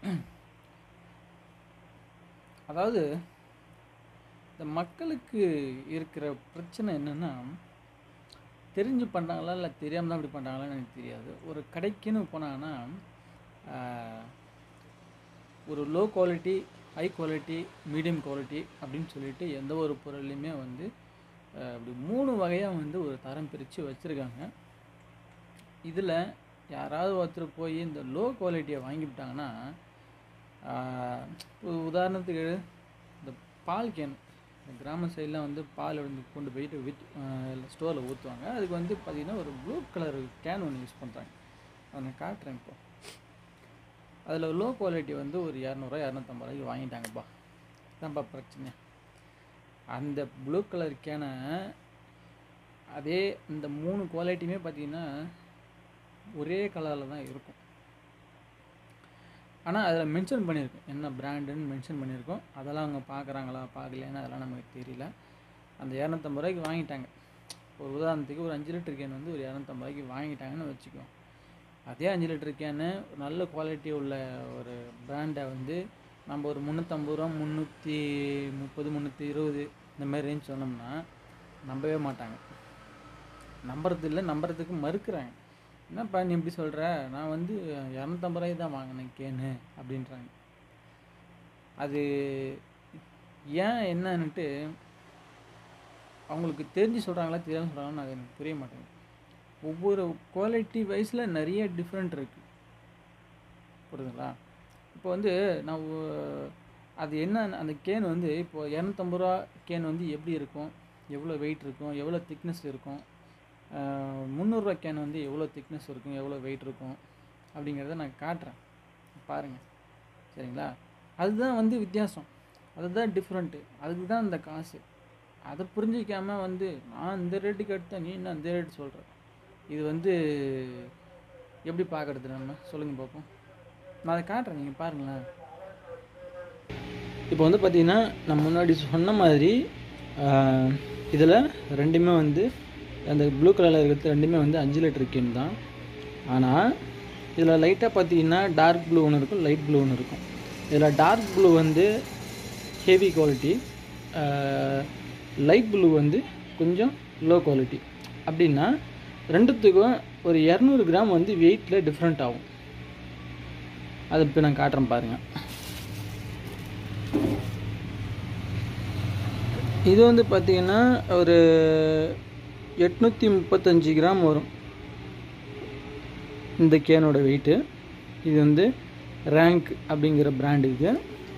அதாவது இந்த மக்களுக்கு இருக்கிற பிரச்சனை என்னென்னா தெரிஞ்சு பண்ணுறாங்களா இல்லை தெரியாமல் தான் இப்படி பண்ணுறாங்களான்னு எனக்கு தெரியாது ஒரு கடைக்குன்னு போனாங்கன்னா ஆஹ், ஒரு low quality high quality medium quality அப்படின்னு சொல்லிட்டு எந்த ஒரு பொருள்லையுமே வந்து ஆஹ், அப்படி மூணு வகையாக வந்து ஒரு தரம் பிரித்து வச்சுருக்காங்க இதில் யாராவது ஒருத்தர் போய் இந்த லோ குவாலிட்டியை வாங்கிவிட்டாங்கன்னா ஆஹ், ஒரு உதாரணத்துக்கு இந்த பால் கேன் இந்த கிராம சைடில் வந்து பால் வந்து கொண்டு போயிட்டு வித் ஸ்டோரில் ஊற்றுவாங்க அதுக்கு வந்து பார்த்திங்கன்னா ஒரு ப்ளூ கலர் கேன் ஒன்று யூஸ் பண்ணுறாங்க அதை நான் காட்டுறேன் இப்போ அதில் லோ குவாலிட்டி வந்து ஒரு இரநூறுவா இரநூத்தம்பது ரூபாய்க்கு வாங்கிட்டாங்கப்பா தான்ப்பா பிரச்சனை அந்த ப்ளூ கலர் கேனை அதே இந்த மூணு குவாலிட்டியுமே பார்த்தீங்கன்னா ஒரே கலரில் தான் இருக்கும் ஆனால் அதில் மென்ஷன் பண்ணியிருக்கோம் என்ன பிராண்டுன்னு மென்ஷன் பண்ணியிருக்கோம் அதெல்லாம் அவங்க பார்க்குறாங்களா பார்க்கலையான்னு அதெல்லாம் நமக்கு தெரியல அந்த இரநூத்தம்பது ரூபாய்க்கு வாங்கிட்டாங்க ஒரு உதாரணத்துக்கு ஒரு அஞ்சு லிட்டர் கேன் வந்து ஒரு இரநூத்தம்பது ரூபாய்க்கு வாங்கிட்டாங்கன்னு வச்சுக்குவோம் அதே அஞ்சு லிட்டர் கேனு நல்ல குவாலிட்டி உள்ள ஒரு பிராண்டை வந்து நம்ம ஒரு முந்நூற்றம்பது ரூபா முந்நூற்றி முப்பது முந்நூற்றி இருபது இந்த மாதிரி ரேஞ்ச் சொன்னோம்னா நம்பவே மாட்டாங்க நம்புறது இல்லை நம்புறதுக்கு மறுக்கிறாங்க என்னப்பா நீ இப்படி சொல்கிற நான் வந்து இரநூத்தம்பது ரூபாய்க்கு தான் வாங்கினேன் கேனு அப்படின்றாங்க அது ஏன் என்னன்னுட்டு அவங்களுக்கு தெரிஞ்சு சொல்கிறாங்களா தெரியாமல் சொல்கிறாங்கன்னு அது எனக்கு புரிய மாட்டேங்குது ஒவ்வொரு குவாலிட்டி வைஸில் நிறைய டிஃப்ரெண்ட் இருக்குது புரியுதுங்களா இப்போ வந்து நான் ஒ- அது என்ன அந்த கேன் வந்து இப்போ இரநூத்தம்பது ரூபா கேன் வந்து எப்படி இருக்கும் எவ்வளோ வெயிட் இருக்கும் எவ்வளோ திக்னஸ் இருக்கும் ஆஹ் முந்நூறுரூவா கேன் வந்து எவ்வளோ திக்னஸ் இருக்கும் எவ்வளோ வெயிட் இருக்கும் அப்படிங்கிறத நான் காட்டுறேன் பாருங்கள் சரிங்களா அதுதான் வந்து வித்தியாசம் அதுதான் டிஃப்ரெண்ட்டு அதுக்கு தான் இந்த காசு அதை புரிஞ்சிக்காமல் வந்து நான் இந்த ரேட்டுக்கு எடுத்தேன் நீ என்ன இந்த ரேட்டு சொல்கிற இது வந்து எப்படி பார்க்குறது நம்ம சொல்லுங்கள் பார்ப்போம் நான் அதை காட்டுறேன் நீங்கள் பாருங்களேன் இப்போ வந்து பார்த்தீங்கன்னா நான் முன்னாடி சொன்ன மாதிரி இதில் ரெண்டுமே வந்து அந்த ப்ளூ கலரில் இருக்கிறது ரெண்டுமே வந்து அஞ்சு லிட்டர் கேன் தான் ஆனால் இதில் லைட்டாக பார்த்தீங்கன்னா டார்க் ப்ளூ ஒன்று இருக்கும் லைட் ப்ளூ ஒன்று இருக்கும் இதில் டார்க் ப்ளூ வந்து ஹெவி குவாலிட்டி லைட் ப்ளூ வந்து கொஞ்சம் லோ குவாலிட்டி அப்படின்னா ரெண்டுத்துக்கும் ஒரு இரநூறு கிராம் வந்து வெயிட்டில் டிஃப்ரெண்ட் ஆகும் அது இப்போ நான் காட்டுறேன் பாருங்கள் இது வந்து பார்த்தீங்கன்னா ஒரு எட்நூற்றி முப்பத்தஞ்சு கிராம் வரும் இந்த கேனோட வெயிட்டு இது வந்து ரேங்க் அப்படிங்கிற பிராண்டு இது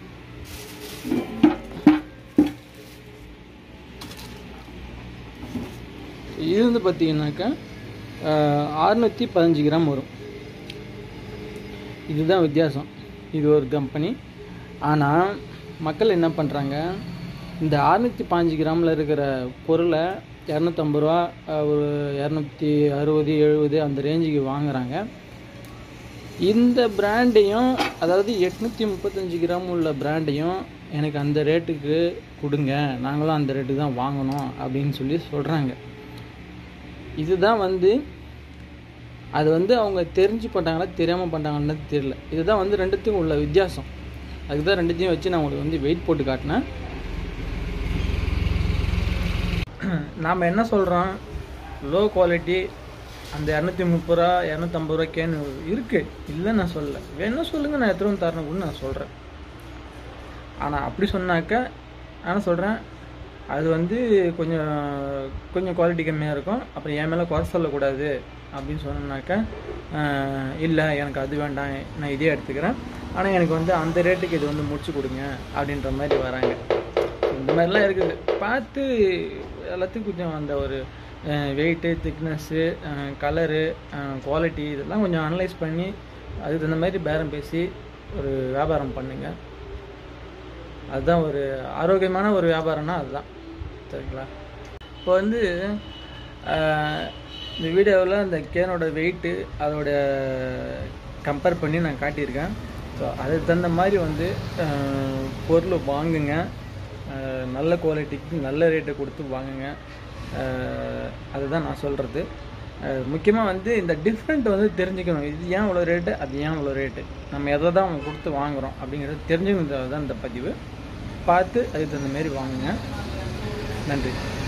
இது வந்து பார்த்தீங்கன்னாக்கா அறுநூற்றி பதினஞ்சு கிராம் வரும் இதுதான் வித்தியாசம் இது ஒரு கம்பெனி ஆனால் மக்கள் என்ன பண்ணுறாங்க இந்த அறுநூற்றி பாஞ்சு கிராமில் இருக்கிற பொருளை இரநூத்தம்பது ரூபா அஹ், ஒரு இரநூத்தி அறுபது எழுபது அந்த ரேஞ்சுக்கு வாங்குறாங்க இந்த பிராண்டையும் அதாவது எட்நூற்றி முப்பத்தஞ்சு கிராம் உள்ள பிராண்டையும் எனக்கு அந்த ரேட்டுக்கு கொடுங்க நாங்களும் அந்த ரேட்டுக்கு தான் வாங்கணும் அப்படின்னு சொல்லி சொல்கிறாங்க இதுதான் வந்து அது வந்து அவங்க தெரிஞ்சு பண்ணாங்களா தெரியாமல் பண்ணாங்கன்னு தெரியல இதுதான் வந்து ரெண்டுத்துக்கும் உள்ள வித்தியாசம் அதுக்கு தான் ரெண்டுத்தையும் வச்சு நான் உங்களுக்கு வந்து வெயிட் போட்டு காட்டினேன் நாம் என்ன சொல்கிறோம் லோ குவாலிட்டி அந்த இரநூத்தி முப்பது ரூபா இரநூத்தம்பது ரூபா கேன் இருக்குது இல்லை நான் சொல்லலை வேணும் சொல்லுங்கள் நான் எத்தனை தரணும் கூட நான் சொல்கிறேன் ஆனால் அப்படி சொன்னாக்க நான் சொல்கிறேன் அது வந்து கொஞ்சம் கொஞ்சம் குவாலிட்டி கம்மியாக இருக்கும் அப்புறம் என் மேலே குறை சொல்லக்கூடாது அப்படின்னு சொன்னோம்னாக்கா ஆஹ், இல்லை எனக்கு அது வேண்டாம் நான் இதே எடுத்துக்கிறேன் ஆனால் எனக்கு வந்து அந்த ரேட்டுக்கு இது வந்து முடிச்சு கொடுங்க அப்படின்ற மாதிரி வராங்க இந்த மாதிரிலாம் இருக்குது பார்த்து எல்லாத்துக்கும் கொஞ்சம் அந்த ஒரு வெயிட்டு திக்னஸ்ஸு கலரு குவாலிட்டி இதெல்லாம் கொஞ்சம் அனலைஸ் பண்ணி அதுக்கு தகுந்த மாதிரி பேரம் பேசி ஒரு வியாபாரம் பண்ணுங்கள் அதுதான் ஒரு ஆரோக்கியமான ஒரு வியாபாரம்னா அதுதான் சரிங்களா இப்போ வந்து ஆஹ், இந்த வீடியோவில் இந்த கேனோட வெயிட்டு அதோட கம்பேர் பண்ணி நான் காட்டியிருக்கேன் ஸோ அதுக்கு தகுந்த மாதிரி வந்து ஆஹ், பொருள் வாங்குங்க ஆஹ், நல்ல குவாலிட்டிக்கு நல்ல ரேட்டை கொடுத்து வாங்குங்க ஆஹ், அதுதான் நான் சொல்கிறது முக்கியமாக வந்து இந்த டிஃப்ரெண்ட் வந்து தெரிஞ்சுக்கணும் இது ஏன் இவ்வளோ ரேட்டு அது ஏன் இவ்வளோ ரேட்டு நம்ம எதை தான் அவங்க கொடுத்து வாங்குகிறோம் அப்படிங்கிறது தெரிஞ்சுக்கிறது தான் இந்த பதிவு பார்த்து அதுக்கு தகுந்த மாரி வாங்குங்க நன்றி